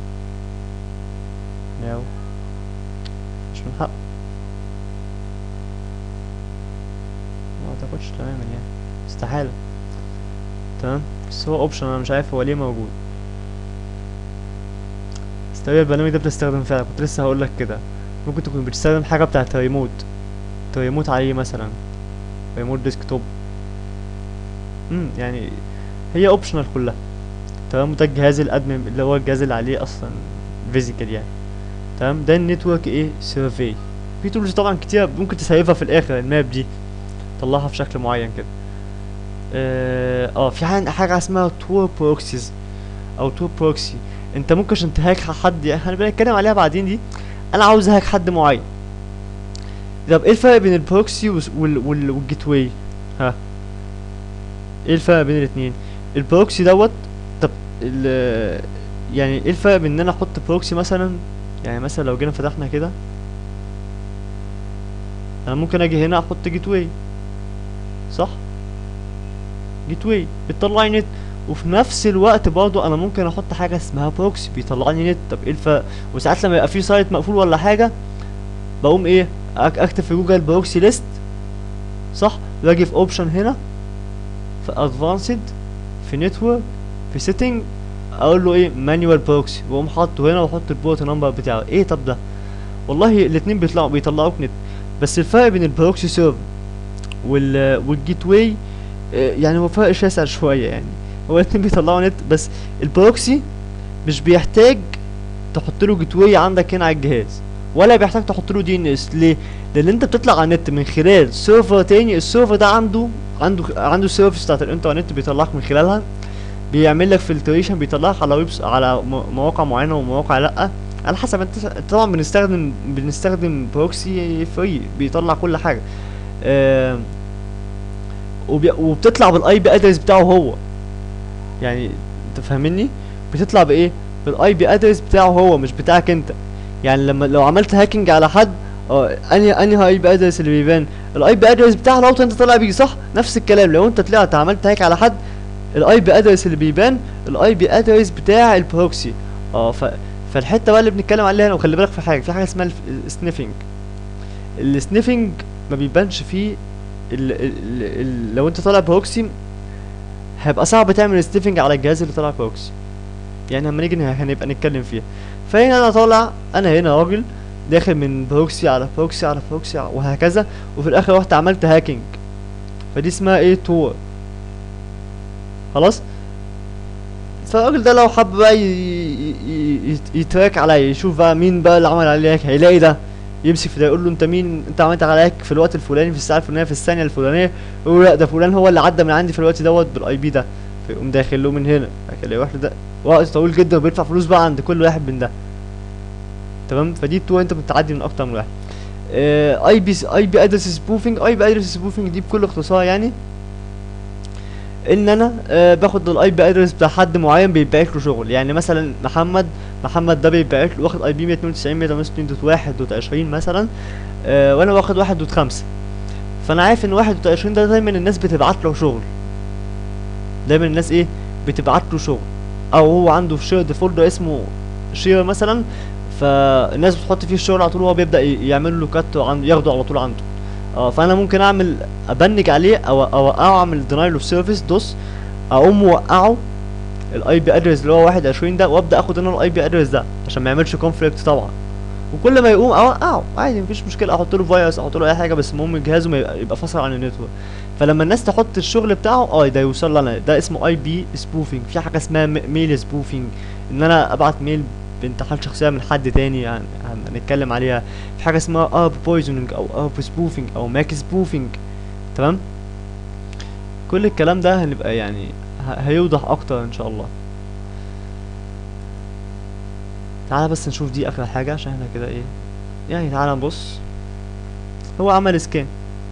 ناو مش من حقه ما اعتقدش تماما يعني استحالة تمام بس هو اوبشن انا مش عارف هو ليه موجود بس تقريبا البرنامج ده بتستخدم فعلا كنت لسه هقولك كده ممكن تكون بتستخدم حاجة بتاعت ريموت ريموت عليه مثلا ريموت ديسكتوب امم يعني هي اوبشنال كلها تمام ده الجهاز الادمن اللي هو الجهاز اللي عليه اصلا فيزيكال يعني تمام ده النتورك ايه سيرفي في تولز طبعا كتير ممكن تسيفها في الاخر الماب دي طلعها في شكل معين كده اه آه، في حاجه حاجه اسمها تور بروكسيز او تور بروكسي انت ممكن عشان تهاك حد يعني احنا بنتكلم عليها بعدين دي انا عاوز اهاك حد معين طب ايه الفرق بين البروكسي وال وال والجيت واي ها ايه الفرق بين الاتنين البروكسي دوت طب ال يعني ايه الفرق بين ان انا احط بروكسي مثلا يعني مثلا لو جينا فتحنا كده انا ممكن اجي هنا احط جيت واي صح جيت واي بتطلع لي نت وفي نفس الوقت برضو انا ممكن احط حاجه اسمها بروكسي بيطلع لي نت طب ايه الفرق وساعات لما يبقى في سايت مقفول ولا حاجه بقوم ايه أك- اكتب في جوجل بروكسي ليست صح واجي في اوبشن هنا في ادفانسد في نتورك في سيتنج اقول له ايه مانيوال بروكسي واقوم حاطه هنا واحط البورت نمبر بتاعه ايه طب ده والله الاتنين بيطلعوا بيطلعوك نت بس الفرق بين البروكسي سيرف وال والجيت واي آه، يعني هو فرق شاسع شويه يعني هو الاتنين بيطلعوا نت بس البروكسي مش بيحتاج تحط له جيت واي عندك هنا على الجهاز ولا بيحتاج تحط له دي ان اس ليه لان انت بتطلع على النت من خلال سيرفر تاني السيرفر ده عنده عنده عنده سيرفيس بتاعت الانترنت بيطلعك من خلالها بيعمل لك فلتريشن بيطلعك على ويبس على م- مواقع معينه ومواقع لا على حسب انت طبعا بنستخدم بنستخدم بروكسي فري بيطلع كل حاجه آه وبي... وبتطلع بالاي بي ادرس بتاعه هو يعني انت فاهمني بتطلع بايه بالاي بي ادرس بتاعه هو مش بتاعك انت يعني لما لو عملت هاكينج على حد اه انهي انهي اي بي ادرس اللي بيبان الاي بي ادرس بتاع الراوتر انت طالع بيه صح نفس الكلام لو انت طلعت عملت هاك على حد الاي بي ادرس اللي بيبان الاي بي ادرس بتاع البروكسي اه ف فالحته بقى اللي بنتكلم عليها هنا وخلي بالك في حاجه في حاجه اسمها السنيفنج السنيفنج ما بيبانش فيه ال ال ال لو انت طالع بروكسي هيبقى صعب تعمل سنيفنج على الجهاز اللي طالع بروكسي يعني لما نيجي هنبقى نتكلم فيها فهنا انا طالع انا هنا راجل داخل من بروكسي على بروكسي على بروكسي وهكذا وفي الاخر رحت عملت هاكينج فدي اسمها ايه تور خلاص فالراجل ده لو حب بقى يتراك عليا يشوف بقى مين بقى اللي عمل عليه هاك هيلاقي ده يمسك في ده يقول له انت مين انت عملت عليك في الوقت الفلاني في الساعه الفلانيه في الثانيه الفلانيه يقول له لا ده فلان هو اللي عدى من عندي في الوقت دوت بالاي بي ده فيقوم داخل له من هنا بعد كده يروح له ده وقت طويل جدا وبيدفع فلوس بقى عند كل واحد من ده تمام فدي التو انت بتعدي من اكتر من واحد اي بي اي بي ادرس سبوفنج اي بي ادرس سبوفنج دي بكل اختصار يعني ان انا آه باخد الاي بي ادرس بتاع حد معين بيتبعت له شغل يعني مثلا محمد محمد ده بيتبعت له واخد اي بي 192 168.1.20 مثلا آه وانا واخد 1.5 فانا عارف ان 21 ده دايما الناس بتبعت له شغل دايما الناس ايه بتبعت له شغل او هو عنده في شيرد فولدر اسمه شير مثلا فالناس بتحط فيه الشغل على طول وهو بيبدا يعمل له كات ياخده على طول عنده اه فانا ممكن اعمل ابنج عليه او او اعمل دينايل اوف سيرفيس دوس اقوم موقعه الاي بي ادرس اللي هو 21 ده وابدا اخد انا الاي بي ادرس ده عشان ما يعملش كونفليكت طبعا وكل ما يقوم اوقعه عادي مفيش مشكله احط له فيروس احط له اي حاجه بس المهم جهازه ما يبقى, يبقى فاصل عن النتورك فلما الناس تحط الشغل بتاعه اه ده يوصل لنا ده اسمه اي بي سبوفينج في حاجه اسمها ميل سبوفينج ان انا ابعت ميل بانتحال شخصيه من حد تاني يعني هنتكلم عليها في حاجه اسمها اب بويزنينج او اب سبوفينج او ماك سبوفينج تمام كل الكلام ده هنبقى يعني هيوضح اكتر ان شاء الله تعالى بس نشوف دي اخر حاجه عشان احنا كده ايه يعني تعالى نبص هو عمل سكان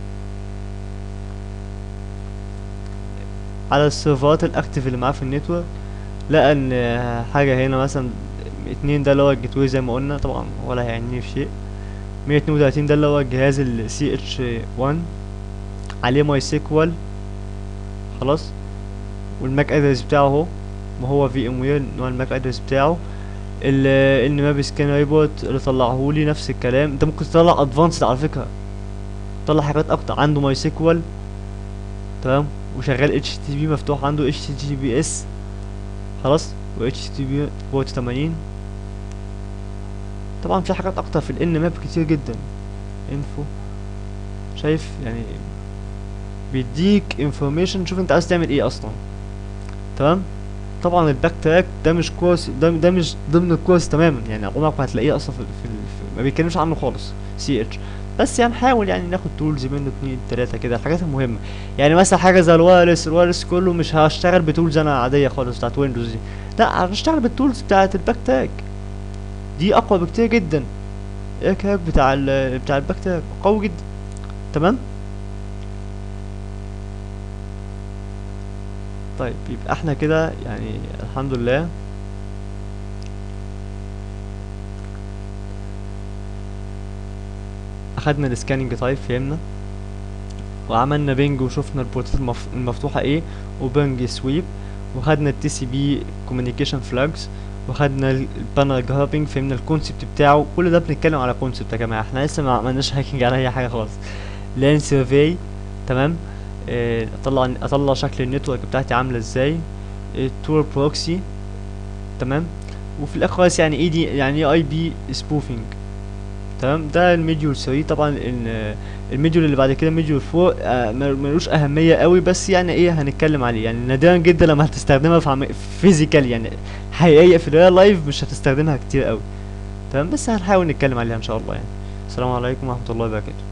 على السيرفرات الاكتف اللي معاه في النتورك لقى ان حاجه هنا مثلا اتنين ده اللي هو الجيت واي زي ما قلنا طبعا ولا هيعني في شيء مية اتنين وتلاتين ده اللي هو الجهاز ال سي اتش 1 عليه ماي سيكوال خلاص والماك ادرس بتاعه اهو ما هو في ام وير نوع الماك ادرس بتاعه ان ماب سكان ريبورت اللي طلعهولي نفس الكلام انت ممكن تطلع ادفانسد على فكره تطلع حاجات اكتر عنده ماي سيكوال تمام وشغال اتش تي بي مفتوح عنده اتش تي بي اس خلاص و اتش تي بي بورت 80 طبعا في حاجات اكتر في الان ماب كتير جدا انفو شايف يعني بيديك انفورميشن شوف انت عايز تعمل ايه اصلا تمام طبعا الباك تراك ده مش كورس ده, ده مش ضمن الكورس تماما يعني عمرك ما هتلاقيه اصلا في, في, في ما بيتكلمش عنه خالص سي اتش بس يعني نحاول يعني ناخد تولز منه اتنين تلاتة كده الحاجات المهمة يعني مثلا حاجة زي الوايرلس الوايرلس كله مش هشتغل بتولز انا عادية خالص بتاعت ويندوز دي لا هشتغل بالتولز بتاعت الباك تراك دي اقوى بكتير جدا الاكراك بتاع ال بتاع الباك تراك قوي جدا تمام طيب يبقى احنا كده يعني الحمد لله اخدنا السكاننج تايب فهمنا وعملنا بينج وشفنا البورتات المف... المفتوحه ايه وبنج سويب وخدنا التي سي بي كوميونيكيشن فلاجز وخدنا البانر جرابنج فهمنا الكونسيبت بتاعه كل ده بنتكلم على كونسيبت يا جماعه احنا لسه ما عملناش هاكينج على اي حاجه خالص لان سيرفي تمام اه اطلع اطلع شكل النتورك بتاعتي عامله ازاي التور بروكسي تمام وفي الاخر خالص يعني ايه دي يعني ايه اي بي سبوفينج تمام ده الميديول 3 طبعا الميديول اللي بعد كده ميديول 4 آه ملوش اهميه قوي بس يعني ايه هنتكلم عليه يعني نادرا جدا لما هتستخدمها في فيزيكال يعني حقيقيه في الريال لايف مش هتستخدمها كتير قوي تمام بس هنحاول نتكلم عليها ان شاء الله يعني السلام عليكم ورحمه الله وبركاته